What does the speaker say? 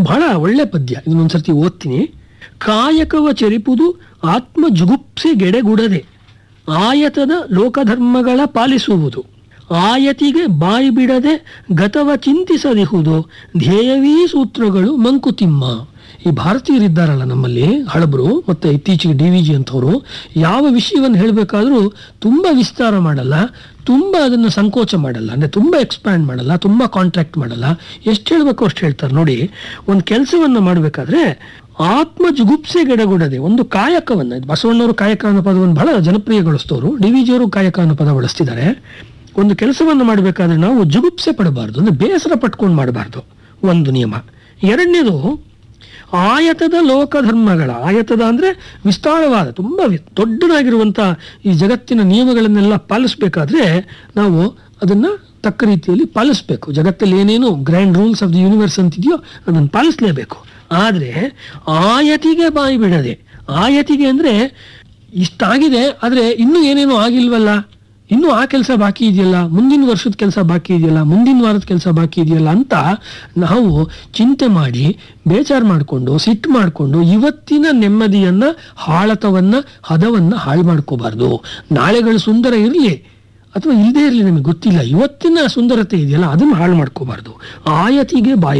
ಬಹಳ ಒಳ್ಳೆ ಪದ್ಯ ಇದನ್ನೊಂದ್ಸರ್ತಿ ಓದ್ತೀನಿ ಕಾಯಕವ ಚರಿಪುದು ಆತ್ಮ ಜುಗುಪ್ಸೆ ಗೆಡೆಗುಡದೆ ಆಯತದ ಲೋಕಧರ್ಮಗಳ ಪಾಲಿಸುವುದು ಆಯತಿಗೆ ಬಾಯಿ ಬಿಡದೆ ಗತವ ಚಿಂತಿಸದಿಹುದು ಧ್ಯೇಯವೀ ಸೂತ್ರಗಳು ಮಂಕುತಿಮ್ಮ ಈ ಭಾರತೀಯರಿದ್ದಾರಲ್ಲ ನಮ್ಮಲ್ಲಿ ಹಳಬರು ಮತ್ತೆ ಇತ್ತೀಚೆಗೆ ಡಿ ವಿ ಜಿ ಅಂತವರು ಯಾವ ವಿಷಯವನ್ನು ಹೇಳಬೇಕಾದ್ರೂ ತುಂಬ ವಿಸ್ತಾರ ಮಾಡಲ್ಲ ತುಂಬ ಅದನ್ನು ಸಂಕೋಚ ಮಾಡಲ್ಲ ಅಂದರೆ ತುಂಬ ಎಕ್ಸ್ಪ್ಯಾಂಡ್ ಮಾಡಲ್ಲ ತುಂಬ ಕಾಂಟ್ರಾಕ್ಟ್ ಮಾಡಲ್ಲ ಎಷ್ಟು ಹೇಳಬೇಕು ಅಷ್ಟು ಹೇಳ್ತಾರೆ ನೋಡಿ ಒಂದು ಕೆಲಸವನ್ನು ಮಾಡಬೇಕಾದ್ರೆ ಆತ್ಮ ಜುಗುಪ್ಸೆಗೆಡಗೊಡದೆ ಒಂದು ಕಾಯಕವನ್ನು ಬಸವಣ್ಣವರು ಕಾಯಕ ಅನ್ನೋ ಪದವನ್ನು ಬಹಳ ಜನಪ್ರಿಯಗೊಳಿಸ್ತವರು ಡಿ ವಿ ಜಿಯವರು ಕಾಯಕ ಅನ್ನೋ ಪದ ಬಳಸ್ತಿದ್ದಾರೆ ಒಂದು ಕೆಲಸವನ್ನು ಮಾಡಬೇಕಾದ್ರೆ ನಾವು ಜುಗುಪ್ಸೆ ಪಡಬಾರ್ದು ಅಂದರೆ ಬೇಸರ ಪಟ್ಕೊಂಡು ಮಾಡಬಾರ್ದು ಒಂದು ನಿಯಮ ಎರಡನೇದು ಆಯತದ ಲೋಕಧರ್ಮಗಳ ಆಯತದ ಅಂದರೆ ವಿಸ್ತಾರವಾದ ತುಂಬ ವಿ- ದೊಡ್ಡದಾಗಿರುವಂಥ ಈ ಜಗತ್ತಿನ ನಿಯಮಗಳನ್ನೆಲ್ಲ ಪಾಲಿಸಬೇಕಾದ್ರೆ ನಾವು ಅದನ್ನು ತಕ್ಕ ರೀತಿಯಲ್ಲಿ ಪಾಲಿಸಬೇಕು ಜಗತ್ತಲ್ಲಿ ಏನೇನು grand rules of the universe ಅಂತಿದೆಯೋ ಅದನ್ನು ಪಾಲಿಸಲೇಬೇಕು ಆದರೆ ಆಯತಿಗೆ ಬಾಯಿ ಬಿಡದೆ ಆಯತಿಗೆ ಅಂದರೆ ಇಷ್ಟಾಗಿದೆ ಆದರೆ ಇನ್ನೂ ಏನೇನೋ ಆಗಿಲ್ವಲ್ಲ ಇನ್ನೂ ಆ ಕೆಲಸ ಬಾಕಿ ಇದೆಯಲ್ಲ ಮುಂದಿನ ವರ್ಷದ ಕೆಲಸ ಬಾಕಿ ಇದೆಯಲ್ಲ ಮುಂದಿನ ವಾರದ ಕೆಲಸ ಬಾಕಿ ಇದೆಯಲ್ಲ ಅಂತ ನಾವು ಚಿಂತೆ ಮಾಡಿ ಬೇಜಾರು ಮಾಡಿಕೊಂಡು ಸಿಟ್ಟು ಮಾಡಿಕೊಂಡು ಇವತ್ತಿನ ನೆಮ್ಮದಿಯನ್ನ ಹಾಳತವನ್ನ ಹದವನ್ನ ಹಾಳು ಮಾಡ್ಕೋಬಾರ್ದು ನಾಳೆಗಳು ಸುಂದರ ಇರಲಿ ಅಥವಾ ಇಲ್ಲದೇ ಇರಲಿ ನಮಗೆ ಗೊತ್ತಿಲ್ಲ ಇವತ್ತಿನ ಸುಂದರತೆ ಇದೆಯಲ್ಲ ಅದನ್ನು ಹಾಳು ಮಾಡ್ಕೋಬಾರ್ದು ಆಯತಿಗೆ ಬಾಯಿ